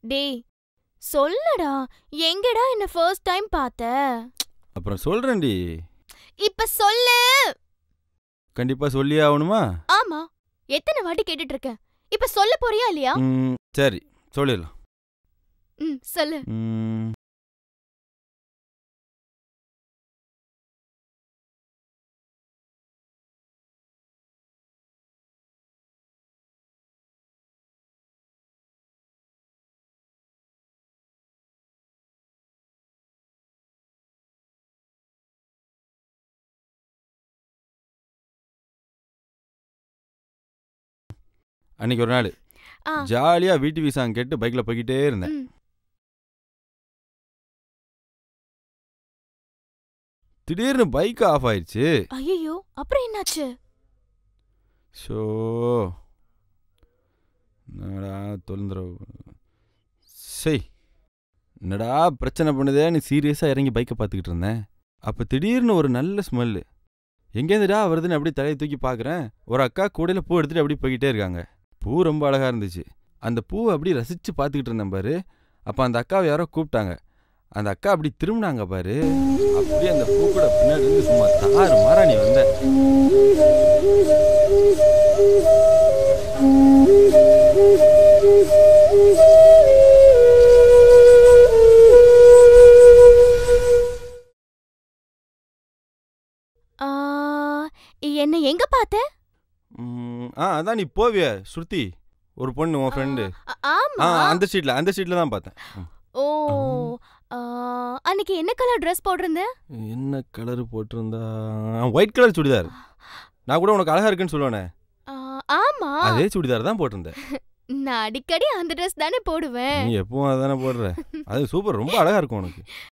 டேய் சொல்லுடா எங்கடா என்ன ஃபர்ஸ்ட் டைம் பார்த்த அப்புறம் சொல்றேன்டி இப்ப சொல்லு கண்டிப்பா சொல்லியே ஆகணுமா ஆமா எத்தனை வாட்டி கேட்டுட்டு இருக்க இப்ப சொல்ல போறியா இல்லையா ம், சரி சொல்லிடலாம் ம் சொல்லு ம். அன்னைக்கு ஒரு நாள் ஆ ஜாலியா வீட்டு வீசாங்க கேட்டு பைக்ல போய்கிட்டே இருந்தேன் ம் திடீர்னு பைக் ஆஃப் ஆயிடுச்சு ஐயோ அப்புறம் என்னாச்சு ஷோ என்னடா தொலைந்துறவு சை என்னடா பிரச்சனை பண்ணுதேன்னு சீரியஸாக இறங்கி பைக்கை பார்த்துக்கிட்டு இருந்தேன் அப்போ திடீர்னு ஒரு நல்ல ஸ்மெல்லு எங்கேருந்துடா வருதுன்னு அப்படியே தலையை தூக்கி பார்க்குறேன் ஒரு அக்கா கூடையில் பூ எடுத்துகிட்டு அப்படியே போய்கிட்டே இருக்காங்க பூ ரொம்ப அழகாக இருந்துச்சு அந்த பூவை அப்படியே ரசித்து பார்த்துக்கிட்டு இருந்தேன் பாரு அப்போ அந்த அக்காவை யாரோ கூப்பிட்டாங்க அந்த அக்கா அப்படி திரும்பினாங்க பாரு அப்படியே அந்த பூ கூட பின்னாடி இருந்து சும்மா தாறு மாறா நீ வந்த ஆ, என்ன எங்க பார்த்த ம், ஆ அதான் நீ போவிய ஸ்ருதி ஒரு பொண்ணு உன் ஃப்ரெண்டு ஆ, ஆ ஆமா அந்த சீட்ல அந்த சீட்ல தான் பார்த்தேன் ம். ஓ ஆ, அன்னைக்கு என்ன கலர் ட்ரெஸ் போட்டிருந்த என்ன கலர் போட்டிருந்தா ஒயிட் கலர் சுடிதார் நான் கூட உனக்கு அழகா இருக்குன்னு சொல்லுவேனே ஆ, ஆமா அதே சுடிதார் தான் போட்டிருந்தேன் நான் அடிக்கடி அந்த ட்ரெஸ் தானே போடுவேன் நீ எப்பவும் அதானே போடுற அது சூப்பர் ரொம்ப அழகா இருக்கும் உனக்கு